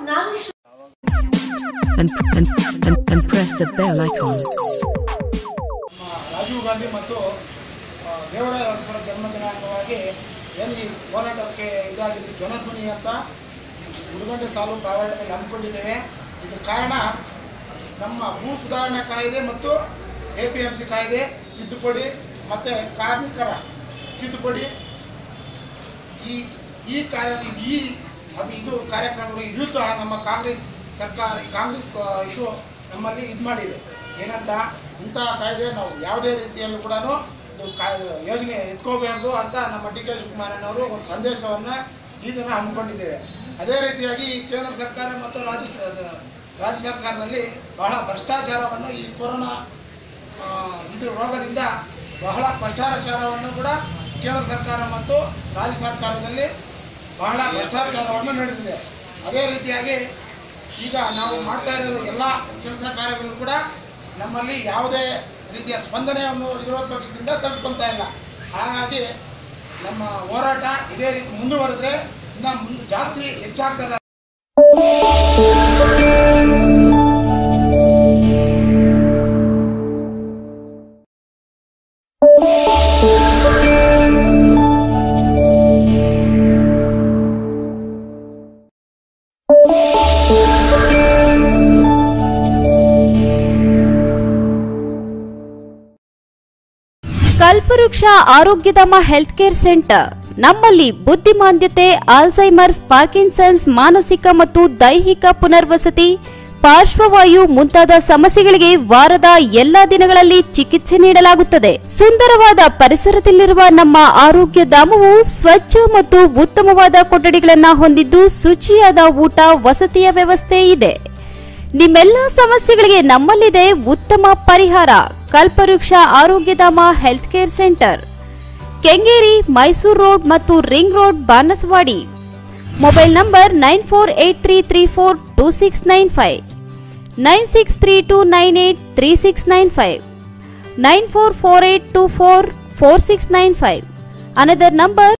ನಾನು Shri- and, and, and, and press the bell icon. ನಮ್ಮ ರಾಜೀವ್ ಗಾಂಧಿ ಮತ್ತು ಆ, ದೇವರಾಯ ಅರಸರ ಜನ್ಮದಿನ ಅಂಗವಾಗಿ ಏನು ಈ ಹೋರಾಟಕ್ಕೆ ಇದಾಗಿದೆ ಜನಧ್ವನಿ ಅಂತ ಉಡುಗಂಡೆ ತಾಲೂಕು ಆವರಣದಲ್ಲಿ ಹಮ್ಮಿಕೊಂಡಿದ್ದೇವೆ ಇದು ಕಾರಣ ನಮ್ಮ ಭೂ ಸುಧಾರಣಾ ಕಾಯ್ದೆ ಮತ್ತು ಎ ಪಿ ಎಮ್ ಸಿ ಕಾಯ್ದೆ ತಿದ್ದುಪಡಿ ಮತ್ತು ಕಾರ್ಮಿಕರ ತಿದ್ದುಪಡಿ ಈ ಈ ಕಾರ್ಯ ಈ ಅಭಿ- ಇದು ಕಾರ್ಯಕ್ರಮಗಳ ವಿರುದ್ಧ ನಮ್ಮ ಕಾಂಗ್ರೆಸ್ ಸರ್ಕಾರ ಕಾಂಗ್ರೆಸ್ ಆ, ಇದು ನಮ್ಮಲ್ಲಿ ಇದು ಮಾಡಿದೆ ಏನಂತ ಇಂಥ ಕಾಯ್ದೆ ನಾವು ಯಾವುದೇ ರೀತಿಯಲ್ಲೂ ಕೂಡ ಇದು ಕಾ ಯೋಜನೆ ಎತ್ಕೋಬೇಕು ಅಂತ ನಮ್ಮ ಡಿ ಕೆ ಶಿವಕುಮಾರಣ್ಣವರು ಒಂದು ಸಂದೇಶವನ್ನು ಈ ದಿನ ಹಮ್ಮಿಕೊಂಡಿದ್ದೇವೆ ಅದೇ ರೀತಿಯಾಗಿ ಕೇಂದ್ರ ಸರ್ಕಾರ ಮತ್ತು ರಾಜ್ಯ ಸ- ರಾಜ್ಯ ಸರ್ಕಾರದಲ್ಲಿ ಬಹಳ ಭ್ರಷ್ಟಾಚಾರವನ್ನು ಈ ಕೊರೋನಾ ಆ, ಇದು ರೋಗದಿಂದ ಬಹಳ ಭ್ರಷ್ಟಾಚಾರವನ್ನು ಕೂಡ ಕೇಂದ್ರ ಸರ್ಕಾರ ಮತ್ತು ರಾಜ್ಯ ಸರ್ಕಾರದಲ್ಲಿ ಬಹಳ ಭ್ರಷ್ಟಾಚಾರವನ್ನು ನಡೆದಿದೆ ಅದೇ ರೀತಿಯಾಗಿ ಈಗ ನಾವು ಮಾಡ್ತಾ ಇರೋ ಎಲ್ಲ ಕೆಲಸ ಕಾರ್ಯಗಳು ಕೂಡ ನಮ್ಮಲ್ಲಿ ಯಾವುದೇ ರೀತಿಯ ಸ್ಪಂದನೆಯನ್ನು ವಿರೋಧ ಪಕ್ಷದಿಂದ ತೆಗೆದುಕೊಳ್ತಾ ಇಲ್ಲ ಹಾಗಾಗಿ ನಮ್ಮ ಹೋರಾಟ ಇದೇ ರೀತಿ ಮುಂದುವರೆದ್ರೆ ಇನ್ನು ಮುಂದೆ ಜಾಸ್ತಿ ಹೆಚ್ಚಾಗ್ತದೆ ಕಲ್ಪವೃಕ್ಷ ಆರೋಗ್ಯಧಾಮ ಹೆಲ್ತ್ ಕೇರ್ ಸೆಂಟರ್ ನಮ್ಮಲ್ಲಿ ಬುದ್ಧಿಮಾಂದ್ಯತೆ ಆಲ್ಝೈಮರ್ಸ್ ಪಾರ್ಕಿನ್ಸನ್ಸ್ ಮಾನಸಿಕ ಮತ್ತು ದೈಹಿಕ ಪುನರ್ವಸತಿ ಪಾರ್ಶ್ವವಾಯು ಮುಂತಾದ ಸಮಸ್ಯೆಗಳಿಗೆ ವಾರದ ಎಲ್ಲಾ ದಿನಗಳಲ್ಲಿ ಚಿಕಿತ್ಸೆ ನೀಡಲಾಗುತ್ತದೆ ಸುಂದರವಾದ ಪರಿಸರದಲ್ಲಿರುವ ನಮ್ಮ ಆರೋಗ್ಯ ಧಾಮವು ಸ್ವಚ್ಛ ಮತ್ತು ಉತ್ತಮವಾದ ಕೊಠಡಿಗಳನ್ನು ಹೊಂದಿದ್ದು ಶುಚಿಯಾದ ಊಟ ವಸತಿಯ ವ್ಯವಸ್ಥೆ ಇದೆ ನಿಮ್ಮೆಲ್ಲ ಸಮಸ್ಯೆಗಳಿಗೆ ನಮ್ಮಲ್ಲಿದೆ ಉತ್ತಮ ಪರಿಹಾರ Kalpavriksha Arogyadhama health care centre Kengeri Mysuru road ಮತ್ತು ring road Banasawadi mobile number nine four eight three three four two six nine five nine six three two nine eight three six nine five nine four four eight two four four six nine five another number